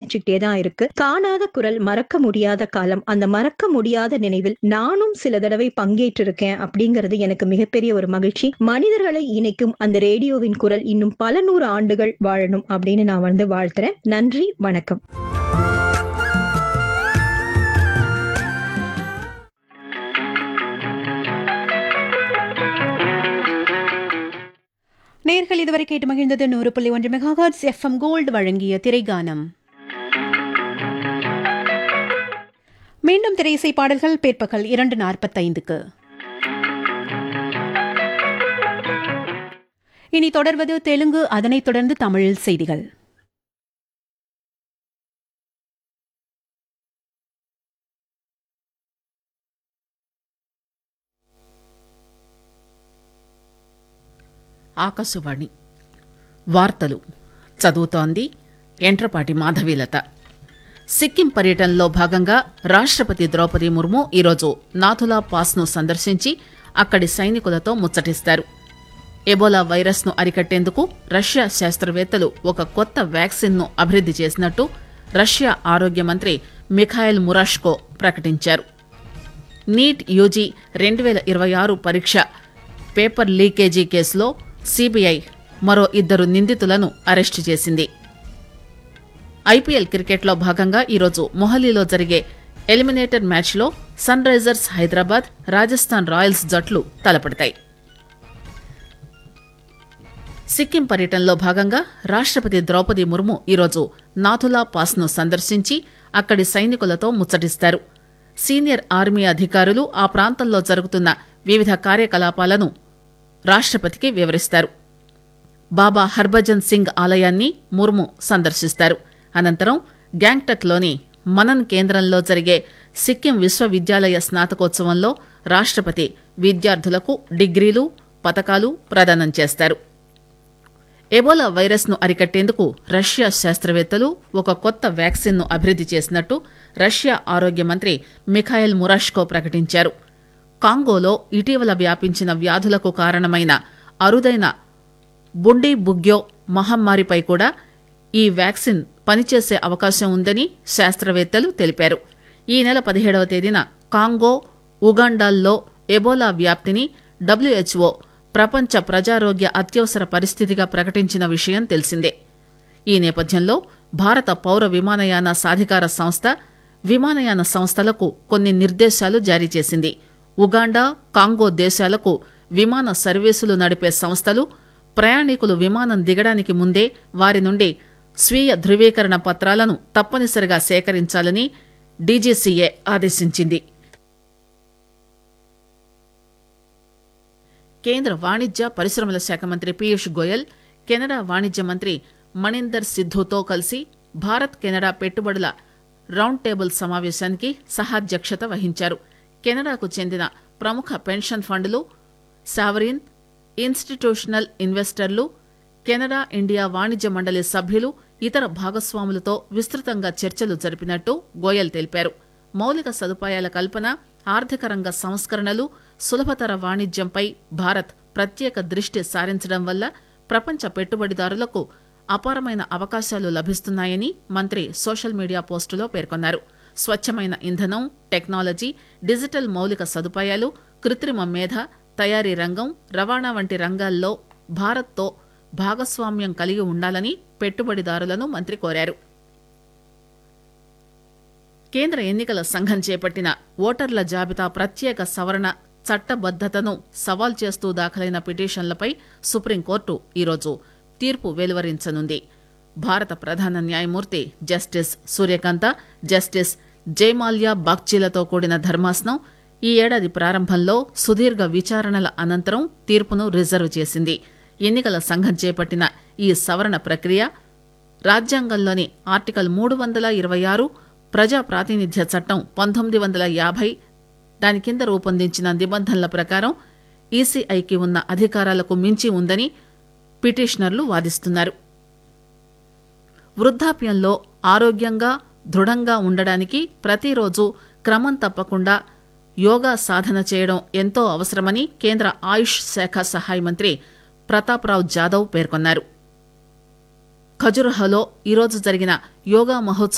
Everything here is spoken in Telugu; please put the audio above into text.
பயணிச்சுக்கிட்டே தான் இருக்கு காணாத குரல் மறக்க முடியாத காலம் அந்த மறக்க முடியாத நினைவில் நானும் சில தடவை பங்கேற்றிருக்கேன் அப்படிங்கிறது எனக்கு மிகப்பெரிய ஒரு மகிழ்ச்சி மனிதர்களை இணைக்கும் அந்த ரேடியோவின் குரல் இன்னும் பல நூறு ஆண்டுகள் வாழணும் அப்படின்னு நான் வந்து வாழ்த்துறேன் நன்றி வணக்கம் நேர்கள் இதுவரை கேட்டு மகிழ்ந்தது நூறு புள்ளி ஒன்று மெகாஹர்ட்ஸ் எஃப்எம் கோல்டு வழங்கிய திரைகானம் மீண்டும் திரையிசை பாடல்கள் பிற்பகல் இரண்டு நாற்பத்தைந்துக்கு இனி தொடர்வது தெலுங்கு அதனைத் தொடர்ந்து தமிழில் செய்திகள் ఆకాశవాణి వార్తలు చదువుతోంది ఎంట్రపాటి మాధవీలత సిక్కిం పర్యటనలో భాగంగా రాష్ట్రపతి ద్రౌపది ముర్ము ఈరోజు నాథులా పాస్ను సందర్శించి అక్కడి సైనికులతో ముచ్చటిస్తారు ఎబోలా వైరస్ను అరికట్టేందుకు రష్యా శాస్త్రవేత్తలు ఒక కొత్త వ్యాక్సిన్ను అభివృద్ది చేసినట్టు రష్యా ఆరోగ్య మంత్రి మిఖాయిల్ మురాష్కో ప్రకటించారు నీట్ యూజీ రెండు వేల ఇరవై ఆరు పరీక్ష పేపర్ లీకేజీ కేసులో సిబిఐ మరో ఇద్దరు నిందితులను అరెస్టు చేసింది ఐపీఎల్ క్రికెట్లో భాగంగా ఈరోజు మొహాలీలో జరిగే ఎలిమినేటర్ మ్యాచ్లో Sunrisers Hyderabad Rajasthan royals జట్లు తలపడతాయి సిక్కిం పర్యటనలో భాగంగా రాష్ట్రపతి ద్రౌపది ముర్ము ఈరోజు నాథులా పాస్ను సందర్శించి అక్కడి సైనికులతో ముచ్చటిస్తారు సీనియర్ ఆర్మీ అధికారులు ఆ ప్రాంతంలో జరుగుతున్న వివిధ కార్యకలాపాలను రాష్ట్రపతికి వివరిస్తారు బాబా హర్భజన్ సింగ్ ఆలయాన్ని ముర్ము సందర్శిస్తారు అనంతరం గ్యాంగ్టక్లోని మనన్ కేంద్రంలో జరిగే సిక్కిం విశ్వవిద్యాలయ స్నాతకోత్సవంలో రాష్ట్రపతి విద్యార్థులకు డిగ్రీలు పతకాలు ప్రదానం చేస్తారు ఎబోలా వైరస్ ను అరికట్టేందుకు రష్యా శాస్త్రవేత్తలు ఒక కొత్త వ్యాక్సిన్ ను అభివృద్ది చేసినట్టు రష్యా ఆరోగ్య మంత్రి మిఖాయిల్ మురాష్కో ప్రకటించారు కాంగోలో ఇటీవల వ్యాపించిన వ్యాధులకు కారణమైన అరుదైన బుండీ బుగ్యో మహమ్మారిపై కూడా ఈ వ్యాక్సిన్ పనిచేసే అవకాశం ఉందని శాస్త్రవేత్తలు తెలిపారు ఈ నెల పదిహేడవ తేదీన కాంగో ఉగాండాల్లో ఎబోలా వ్యాప్తిని డబ్ల్యూహెచ్ఓ ప్రపంచ ప్రజారోగ్య అత్యవసర పరిస్థితిగా ప్రకటించిన విషయం తెలిసిందే ఈ నేపథ్యంలో భారత పౌర విమానయాన సాధికార సంస్థ విమానయాన సంస్థలకు కొన్ని నిర్దేశాలు జారీ చేసింది ఉగాండా కాంగో దేశాలకు విమాన సర్వీసులు నడిపే సంస్థలు ప్రయాణికులు విమానం దిగడానికి ముందే వారి నుండి స్వీయ ధృవీకరణ పత్రాలను తప్పనిసరిగా సేకరించాలని డీజీసీఏ ఆదేశించింది కేంద్ర వాణిజ్య పరిశ్రమల శాఖ మంత్రి పీయూష్ గోయల్ కెనడా వాణిజ్య మంత్రి మణిందర్ సిద్ధుతో కలిసి భారత్ కెనడా పెట్టుబడుల రౌండ్ టేబుల్ సమావేశానికి సహాధ్యక్షత వహించారు కెనడాకు చెందిన ప్రముఖ పెన్షన్ ఫండ్లు సావరిన్ ఇన్స్టిట్యూషనల్ ఇన్వెస్టర్లు కెనడా ఇండియా వాణిజ్య మండలి సభ్యులు ఇతర భాగస్వాములతో విస్తృతంగా చర్చలు జరిపినట్టు గోయల్ తెలిపారు మౌలిక సదుపాయాల కల్పన ఆర్థిక రంగ సంస్కరణలు సులభతర వాణిజ్యంపై భారత్ ప్రత్యేక దృష్టి సారించడం వల్ల ప్రపంచ పెట్టుబడిదారులకు అపారమైన అవకాశాలు లభిస్తున్నాయని మంత్రి సోషల్ మీడియా పోస్టులో పేర్కొన్నారు స్వచ్ఛమైన ఇంధనం టెక్నాలజీ డిజిటల్ మౌలిక సదుపాయాలు కృత్రిమ మేధ తయారీ రంగం రవాణా వంటి రంగాల్లో భారత్తో భాగస్వామ్యం కలిగి ఉండాలని పెట్టుబడిదారులను మంత్రి కోరారు కేంద్ర ఎన్నికల సంఘం చేపట్టిన ఓటర్ల జాబితా ప్రత్యేక సవరణ చట్టబద్దతను సవాల్ చేస్తూ దాఖలైన పిటిషన్లపై సుప్రీంకోర్టు ఈరోజు తీర్పు వెలువరించనుంది భారత ప్రధాన న్యాయమూర్తి జస్టిస్ సూర్యకాంత జస్టిస్ జయమాల్యా బాగ్చీలతో కూడిన ధర్మాసనం ఈ ఏడాది ప్రారంభంలో సుదీర్ఘ విచారణల అనంతరం తీర్పును రిజర్వ్ చేసింది ఎన్నికల సంఘం చేపట్టిన ఈ సవరణ ప్రక్రియ రాజ్యాంగంలోని ఆర్టికల్ మూడు వందల ఇరవై ఆరు ప్రజా ప్రాతినిధ్య చట్టం పంతొమ్మిది వందల యాభై దాని కింద రూపొందించిన నిబంధనల ప్రకారం ఈసీఐకి ఉన్న అధికారాలకు మించి ఉందని పిటిషనర్లు వాదిస్తున్నారు వృద్ధాప్యంలో ఆరోగ్యంగా దృఢంగా ఉండడానికి ప్రతిరోజు క్రమం తప్పకుండా యోగా సాధన చేయడం ఎంతో అవసరమని కేంద్ర ఆయుష్ శాఖ సహాయ మంత్రి ప్రతాప్రావ్ జాదవ్ పేర్కొన్నారు ఖజురహోలో ఈరోజు జరిగిన యోగా మహోత్సవం